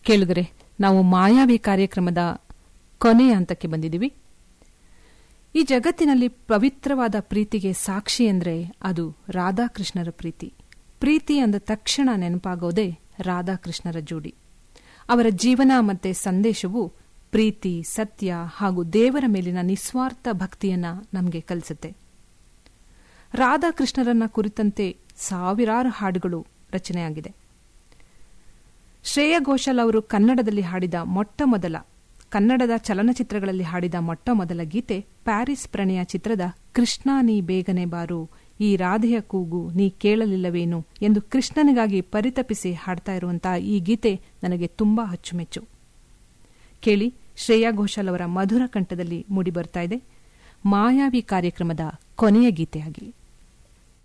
ಕೇಳುಗರೆ ನಾವು ಮಾಯಾವಿ ಕಾರ್ಯಕ್ರಮದ ಕೊನೆಯ ಹಂತಕ್ಕೆ ಬಂದಿದ್ದೀವಿ ಈ ಜಗತ್ತಿನಲ್ಲಿ ಪವಿತ್ರವಾದ ಪ್ರೀತಿಗೆ ಸಾಕ್ಷಿ ಎಂದ್ರೆ ಅದು ರಾಧಾಕೃಷ್ಣರ ಪ್ರೀತಿ ಪ್ರೀತಿ ಅಂದ ತಕ್ಷಣ ನೆನಪಾಗೋದೇ ರಾಧಾಕೃಷ್ಣರ ಜೋಡಿ ಅವರ ಜೀವನ ಮತ್ತೆ ಸಂದೇಶವು ಪ್ರೀತಿ ಸತ್ಯ ಹಾಗೂ ದೇವರ ಮೇಲಿನ ನಿಸ್ವಾರ್ಥ ಭಕ್ತಿಯನ್ನ ನಮಗೆ ಕಲಿಸುತ್ತೆ ರಾಧಾಕೃಷ್ಣರನ್ನ ಕುರಿತಂತೆ ಸಾವಿರಾರು ಹಾಡುಗಳು ರಚನೆಯಾಗಿದೆ ಶ್ರೇಯಾ ಘೋಷಾಲ್ ಅವರು ಕನ್ನಡದಲ್ಲಿ ಹಾಡಿದ ಮೊಟ್ಟ ಮೊದಲ ಕನ್ನಡದ ಚಲನಚಿತ್ರಗಳಲ್ಲಿ ಹಾಡಿದ ಮೊಟ್ಟ ಮೊದಲ ಗೀತೆ ಪ್ಯಾರಿಸ್ ಪ್ರಣಯ ಚಿತ್ರದ ಕೃಷ್ಣ ನೀ ಬೇಗನೆ ಬಾರು ಈ ರಾಧೆಯ ಕೂಗು ನೀ ಕೇಳಲಿಲ್ಲವೇನು ಎಂದು ಕೃಷ್ಣನಿಗಾಗಿ ಪರಿತಪಿಸಿ ಹಾಡ್ತಾ ಇರುವಂತಹ ಈ ಗೀತೆ ನನಗೆ ತುಂಬಾ ಅಚ್ಚುಮೆಚ್ಚು ಕೇಳಿ ಶ್ರೇಯಾ ಘೋಷಾಲ್ ಅವರ ಮಧುರ ಕಂಠದಲ್ಲಿ ಮೂಡಿಬರ್ತಾ ಇದೆ ಮಾಯಾವಿ ಕಾರ್ಯಕ್ರಮದ ಕೊನೆಯ ಗೀತೆಯಾಗಿ